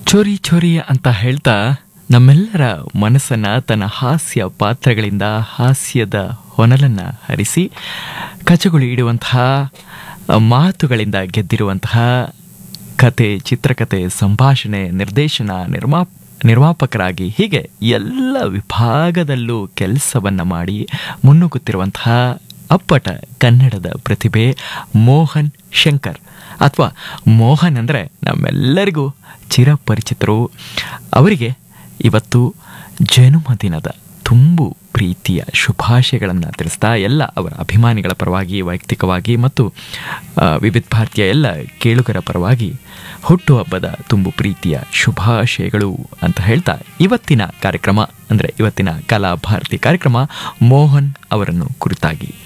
ಚೋರಿ ಚೋರಿ ಅಂತ ಹೇಳ್ತಾ ನಮ್ಮೆಲ್ಲರ ಮನಸ್ಸನ್ನ ತನ್ನ ಹಾಸ್ಯ ಪಾತ್ರಗಳಿಂದ ಹಾಸ್ಯದ ಹೊನಲನ್ನ ಹರಿಸಿ ಕಚಗುಳಿ ಇಡುವಂತಹ ಮಾತುಗಳಿಂದ ಗೆದ್ದಿರುವಂತಹ ಕತೆ ಚಿತ್ರಕತೆ ಸಂಭಾಷಣೆ ನಿರ್ದೇಶನ ನಿರ್ಮಾ ನಿರ್ಮಾಪಕರಾಗಿ ಹೀಗೆ ಎಲ್ಲ ವಿಭಾಗದಲ್ಲೂ ಕೆಲಸವನ್ನ ಮಾಡಿ ಮುನ್ನುಗ್ಗುತ್ತಿರುವಂತಹ ಅಪ್ಪಟ ಕನ್ನಡದ ಪ್ರತಿಭೆ ಮೋಹನ್ ಶಂಕರ್ ಅಥವಾ ಮೋಹನ್ ಅಂದರೆ ನಮ್ಮೆಲ್ಲರಿಗೂ ಚಿರಪರಿಚಿತರು ಅವರಿಗೆ ಇವತ್ತು ಜನ್ಮದಿನದ ತುಂಬು ಪ್ರೀತಿಯ ಶುಭಾಶಯಗಳನ್ನು ತಿಳಿಸ್ತಾ ಎಲ್ಲ ಅವರ ಅಭಿಮಾನಿಗಳ ಪರವಾಗಿ ವೈಯಕ್ತಿಕವಾಗಿ ಮತ್ತು ಆ, ವಿವಿಧ ಭಾರತೀಯ ಎಲ್ಲ ಕೇಳುಗರ ಪರವಾಗಿ ಹುಟ್ಟುಹಬ್ಬದ ತುಂಬು ಪ್ರೀತಿಯ ಶುಭಾಶಯಗಳು ಅಂತ ಹೇಳ್ತಾ ಇವತ್ತಿನ ಕಾರ್ಯಕ್ರಮ ಅಂದರೆ ಇವತ್ತಿನ ಕಲಾ ಭಾರತಿ ಕಾರ್ಯಕ್ರಮ ಮೋಹನ್ ಅವರನ್ನು ಕುರಿತಾಗಿ